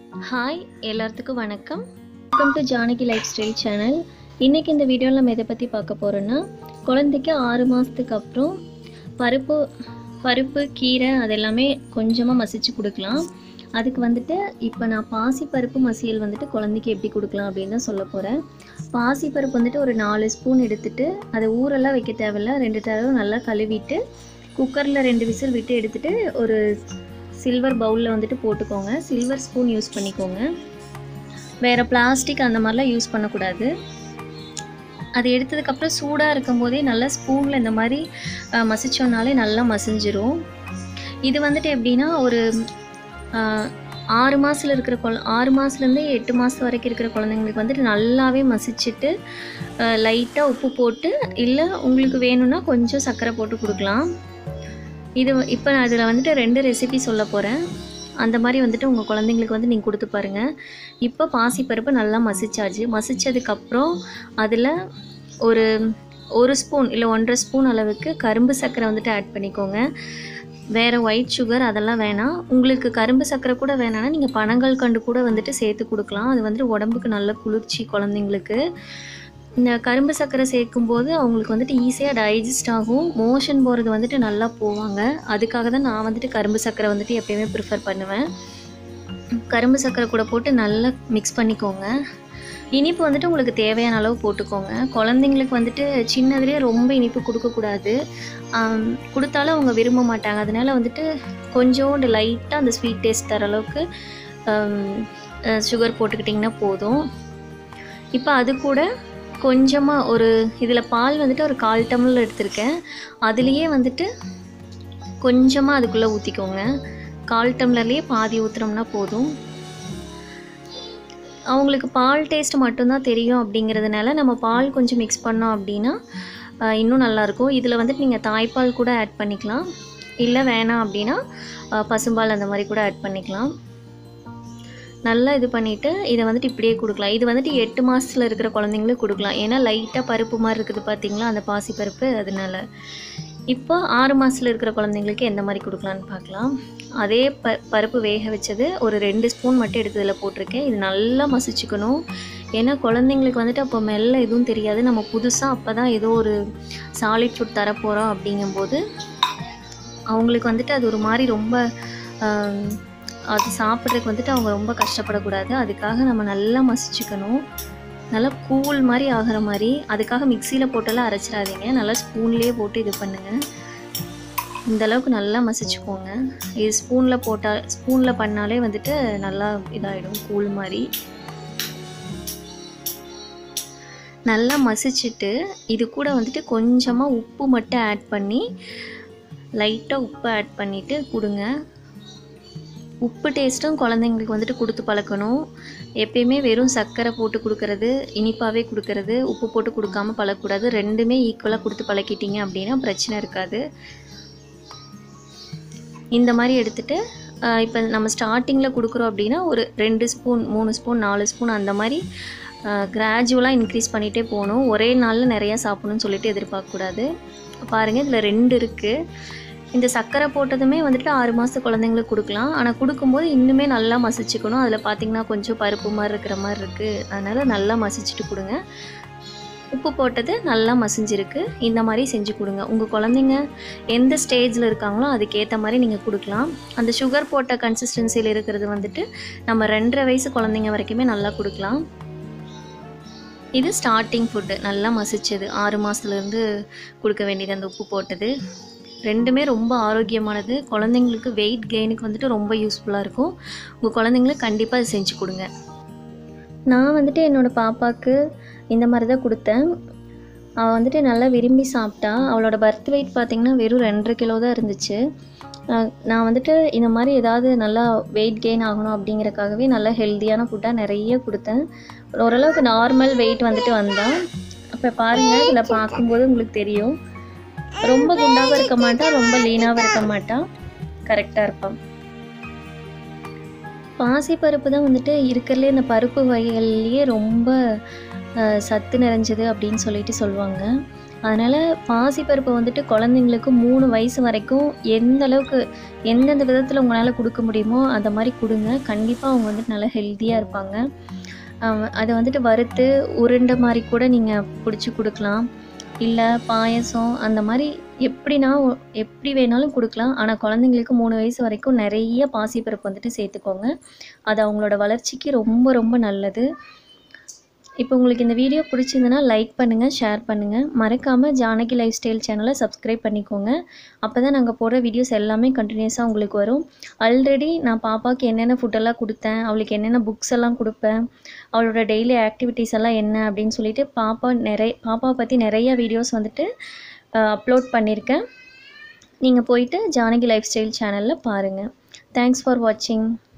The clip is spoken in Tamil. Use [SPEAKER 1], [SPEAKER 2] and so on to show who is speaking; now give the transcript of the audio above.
[SPEAKER 1] ஹாய் எல்லாத்துக்கும் வணக்கம் welcome to Janaki life style channel இன்றைக்கி இந்த வீடியோவில் நம்ம எதை பற்றி பார்க்க போகிறோன்னா குழந்தைக்கு ஆறு மாதத்துக்கு அப்புறம் பருப்பு பருப்பு கீரை அதெல்லாமே கொஞ்சமாக மசிச்சு கொடுக்கலாம் அதுக்கு வந்துட்டு இப்போ நான் பாசி பருப்பு மசியல் வந்துட்டு குழந்தைக்கு எப்படி கொடுக்கலாம் அப்படின்னு தான் சொல்ல போகிறேன் பாசி பருப்பு வந்துட்டு ஒரு நாலு ஸ்பூன் எடுத்துட்டு அதை ஊரெல்லாம் வைக்க தேவையில்ல ரெண்டு தடவை நல்லா கழுவிட்டு குக்கரில் ரெண்டு விசில் விட்டு எடுத்துட்டு ஒரு சில்வர் பவுலில் வந்துட்டு போட்டுக்கோங்க சில்வர் ஸ்பூன் யூஸ் பண்ணிக்கோங்க வேறு பிளாஸ்டிக் அந்த மாதிரிலாம் யூஸ் பண்ணக்கூடாது அது எடுத்ததுக்கப்புறம் சூடாக இருக்கும் போதே நல்லா ஸ்பூனில் இந்த மாதிரி அஹ், மசிச்சோன்னாலே நல்லா மசிஞ்சிரும் இது வந்துட்டு எப்படின்னா ஒரு அஹ், ஆறு மாதத்தில் இருக்கிற குழ ஆறு மாதத்துலேருந்து எட்டு மாதம் வரைக்கும் இருக்கிற குழந்தைங்களுக்கு வந்துட்டு நல்லாவே மசிச்சுட்டு லைட்டாக உப்பு போட்டு இல்லை உங்களுக்கு வேணும்னா கொஞ்சம் சர்க்கரை போட்டு கொடுக்கலாம் இது இப்போ நான் இதில் வந்துட்டு ரெண்டு ரெசிபி சொல்ல போகிறேன் அந்த மாதிரி வந்துட்டு உங்கள் குழந்தைங்களுக்கு வந்து நீங்கள் கொடுத்து பாருங்கள் இப்போ பாசிப்பருப்பு நல்லா மசிச்சாச்சு மசிச்சதுக்கப்புறம் அதில் ஒரு ஒரு ஸ்பூன் இல்லை ஒன்றரை ஸ்பூன் அளவுக்கு கரும்பு சர்க்கரை வந்துட்டு ஆட் பண்ணிக்கோங்க வேறு ஒயிட் சுகர் அதெல்லாம் வேணாம் உங்களுக்கு கரும்பு சர்க்கரை கூட வேணாம்னா நீங்கள் பனங்கள் கண்டு கூட வந்துட்டு சேர்த்து கொடுக்கலாம் அது வந்துட்டு உடம்புக்கு நல்ல குளிர்ச்சி குழந்தைங்களுக்கு இந்த கரும்பு சர்க்கரை சேர்க்கும்போது அவங்களுக்கு வந்துட்டு ஈஸியாக டைஜஸ்ட் ஆகும் மோஷன் போகிறது வந்துட்டு நல்லா போவாங்க அதுக்காக தான் நான் வந்துட்டு கரும்பு சர்க்கரை வந்துட்டு எப்பயுமே ப்ரிஃபர் பண்ணுவேன் கரும்பு சர்க்கரை கூட போட்டு நல்லா மிக்ஸ் பண்ணிக்கோங்க இனிப்பு வந்துட்டு உங்களுக்கு தேவையான அளவு போட்டுக்கோங்க குழந்தைங்களுக்கு வந்துட்டு சின்னதுலேயே ரொம்ப இனிப்பு கொடுக்கக்கூடாது ஆம், கொடுத்தாலும் அவங்க விரும்ப மாட்டாங்க அதனால வந்துட்டு கொஞ்சோண்டு லைட்டாக அந்த ஸ்வீட் டேஸ்ட் தர அளவுக்கு சுகர் போட்டுக்கிட்டிங்கன்னா போதும் இப்போ அது கூட கொஞ்சமாக ஒரு இதில் பால் வந்துட்டு ஒரு கால் டம்ளர் எடுத்திருக்கேன் அதுலேயே வந்துட்டு கொஞ்சமாக அதுக்குள்ளே ஊற்றிக்கோங்க கால் டம்ளர்லேயே பாதி ஊற்றுனோம்னா போதும் அவங்களுக்கு பால் டேஸ்ட் மட்டும்தான் தெரியும் அப்படிங்கிறதுனால நம்ம பால் கொஞ்சம் மிக்ஸ் பண்ணோம் அப்படின்னா ஆஹ், இன்னும் நல்லாயிருக்கும் இதில் வந்துட்டு நீங்கள் தாய்ப்பால் கூட ஆட் பண்ணிக்கலாம் இல்லை வேணாம் அப்படின்னா ஆஹ், பசும்பால் அந்த மாதிரி கூட ஆட் பண்ணிக்கலாம் நல்லா இது பண்ணிவிட்டு இதை வந்துட்டு இப்படியே கொடுக்கலாம் இது வந்துட்டு எட்டு மாதத்தில் இருக்கிற குழந்தைங்களுக்கு கொடுக்கலாம் ஏன்னா லைட்டாக பருப்பு மாதிரி இருக்குது பார்த்தீங்களா அந்த பாசி பருப்பு அதனால இப்போ ஆறு மாதத்தில் இருக்கிற குழந்தைங்களுக்கு எந்த மாதிரி கொடுக்கலான்னு பார்க்கலாம் அதே ப பருப்பு வேக வச்சது ஒரு ரெண்டு ஸ்பூன் மட்டும் எடுத்து இதில் போட்டிருக்கேன் இது நல்லா மசிச்சுக்கணும் ஏன்னா குழந்தைங்களுக்கு வந்துட்டு அப்போ மெல்ல எதுவும் தெரியாது நம்ம புதுசாக அப்போ தான் ஏதோ ஒரு சாலிட் ஃபுட் தரப்போகிறோம் அப்படிங்கும்போது அவங்களுக்கு வந்துட்டு அது ஒரு மாதிரி ரொம்ப ஆம், அது சாப்பிட்றதுக்கு வந்துட்டு அவங்க ரொம்ப கஷ்டப்படக்கூடாது அதுக்காக நம்ம நல்லா மசிச்சுக்கணும் நல்லா கூழ் மாதிரி ஆகிற மாதிரி அதுக்காக மிக்சியில் போட்டெல்லாம் அரைச்சிடாதீங்க நல்லா ஸ்பூன்லேயே போட்டு இது பண்ணுங்கள் இந்த அளவுக்கு நல்லா மசிச்சுக்கோங்க இது ஸ்பூனில் போட்டால் ஸ்பூனில் பண்ணாலே வந்துட்டு நல்லா இதாகிடும் கூழ் மாதிரி நல்லா மசிச்சுட்டு இது கூட வந்துட்டு கொஞ்சமாக உப்பு மட்டும் ஆட் பண்ணி லைட்டாக உப்பு ஆட் பண்ணிவிட்டு கொடுங்க உப்பு டேஸ்ட்டும் குழந்தைங்களுக்கு வந்துட்டு கொடுத்து பழக்கணும் எப்பயுமே வெறும் சர்க்கரை போட்டு கொடுக்கறது இனிப்பாகவே கொடுக்கறது உப்பு போட்டு கொடுக்காம பழக்கக்கூடாது ரெண்டுமே ஈக்குவலாக கொடுத்து பழக்கிட்டீங்க அப்படின்னா பிரச்சனை இருக்காது இந்த மாதிரி எடுத்துட்டு இப்போ நம்ம ஸ்டார்டிங்கில் கொடுக்குறோம் அப்படின்னா ஒரு ரெண்டு ஸ்பூன் மூணு ஸ்பூன் நாலு ஸ்பூன் அந்த மாதிரி கிராஜுவலாக இன்க்ரீஸ் பண்ணிகிட்டே போகணும் ஒரே நாளில் நிறையா சாப்பிடணும்னு சொல்லிட்டு எதிர்பார்க்கக்கூடாது பாருங்கள் இதில் ரெண்டு இருக்குது இந்த சர்க்கரை போட்டதுமே வந்துட்டு ஆறு மாத குழந்தைங்களுக்கு கொடுக்கலாம் ஆனால் கொடுக்கும்போது இன்னுமே நல்லா மசிச்சுக்கணும் அதில் பார்த்தீங்கன்னா கொஞ்சம் பருப்பு மாதிரி இருக்கிற மாதிரி இருக்குது அதனால் நல்லா மசிச்சுட்டு கொடுங்க உப்பு போட்டது நல்லா மசிஞ்சிருக்கு இந்த மாதிரி செஞ்சு கொடுங்க உங்கள் குழந்தைங்க எந்த ஸ்டேஜில் இருக்காங்களோ அதுக்கேற்ற மாதிரி நீங்கள் கொடுக்கலாம் அந்த சுகர் போட்ட கன்சிஸ்டன்சியில் இருக்கிறது வந்துட்டு நம்ம ரெண்டரை வயசு குழந்தைங்க வரைக்குமே நல்லா கொடுக்கலாம் இது ஸ்டார்டிங் ஃபுட்டு நல்லா மசிச்சது ஆறு மாதத்துலேருந்து கொடுக்க வேண்டியது அந்த உப்பு போட்டது ரெண்டுமே ரொம்ப ஆரோக்கியமானது குழந்தைங்களுக்கு வெயிட் கெயினுக்கு வந்துட்டு ரொம்ப யூஸ்ஃபுல்லாக இருக்கும் உங்கள் குழந்தைங்களுக்கு கண்டிப்பாக இது செஞ்சு கொடுங்க நான் வந்துட்டு என்னோடய பாப்பாவுக்கு இந்த மாதிரி தான் கொடுத்தேன் அவள் வந்துட்டு நல்லா விரும்பி சாப்பிட்டா அவளோட பர்த் வெயிட் பார்த்திங்கன்னா வெறும் ரெண்டரை கிலோ தான் இருந்துச்சு அஹ் நான் வந்துட்டு இந்த மாதிரி ஏதாவது நல்லா வெயிட் கெயின் ஆகணும் அப்படிங்கறக்காகவே நல்லா ஹெல்த்தியான ஃபுட்டாக நிறைய கொடுத்தேன் ஓரளவுக்கு நார்மல் வெயிட் வந்துட்டு வந்தான் அப்போ பாருங்கள் இதில் பார்க்கும்போது உங்களுக்கு தெரியும் ரொம்ப குண்டாகவும் இருக்க மாட்டா ரொம்ப லீனாகவும் இருக்க மாட்டா கரெக்டாக இருப்பான் பாசிப்பருப்பு தான் வந்துட்டு இருக்கிறதுலே இந்த பருப்பு வகைகள்லேயே ரொம்ப அஹ், சத்து நிறைஞ்சது அப்படின்னு சொல்லிட்டு சொல்லுவாங்க அதனால் பாசிப்பருப்பை வந்துட்டு குழந்தைங்களுக்கு மூணு வயசு வரைக்கும் எந்த அளவுக்கு எந்தெந்த விதத்தில் உங்களால் கொடுக்க முடியுமோ அந்த மாதிரி கொடுங்க கண்டிப்பாக அவங்க வந்துட்டு நல்லா ஹெல்த்தியாக இருப்பாங்க அஹ் அதை வந்துட்டு வறுத்து உருண்டை மாதிரி கூட நீங்கள் பிடிச்சி கொடுக்கலாம் இல்லை பாயசம் அந்த மாதிரி எப்படினா எப்படி வேணாலும் கொடுக்கலாம் ஆனால் குழந்தைங்களுக்கு மூணு வயசு வரைக்கும் நிறைய பாசிப்பருப்பு வந்துட்டு சேர்த்துக்கோங்க அது அவங்களோட வளர்ச்சிக்கு ரொம்ப ரொம்ப நல்லது இப்போ உங்களுக்கு இந்த வீடியோ பிடிச்சிருந்தனா லைக் பண்ணுங்கள் ஷேர் பண்ணுங்கள் மறக்காமல் ஜானகி லைஃப் ஸ்டைல் சேனலை சப்ஸ்கிரைப் பண்ணிக்கோங்க அப்போ தான் நாங்கள் போடுற வீடியோஸ் எல்லாமே கண்டினியூஸாக உங்களுக்கு வரும் ஆல்ரெடி நான் பாப்பாவுக்கு என்னென்ன ஃபுட்டெல்லாம் கொடுத்தேன் அவளுக்கு என்னென்ன புக்ஸ் எல்லாம் கொடுப்பேன் அவளோட டெய்லி ஆக்டிவிட்டீஸ் எல்லாம் என்ன அப்படின்னு சொல்லிட்டு பாப்பா நிறைய பாப்பாவை பற்றி நிறைய வீடியோஸ் வந்துட்டு அப்லோட் பண்ணியிருக்கேன் நீங்கள் போயிட்டு ஜானகி லைஃப் ஸ்டைல் சேனலில் பாருங்கள் தேங்க்ஸ் ஃபார் வாட்சிங்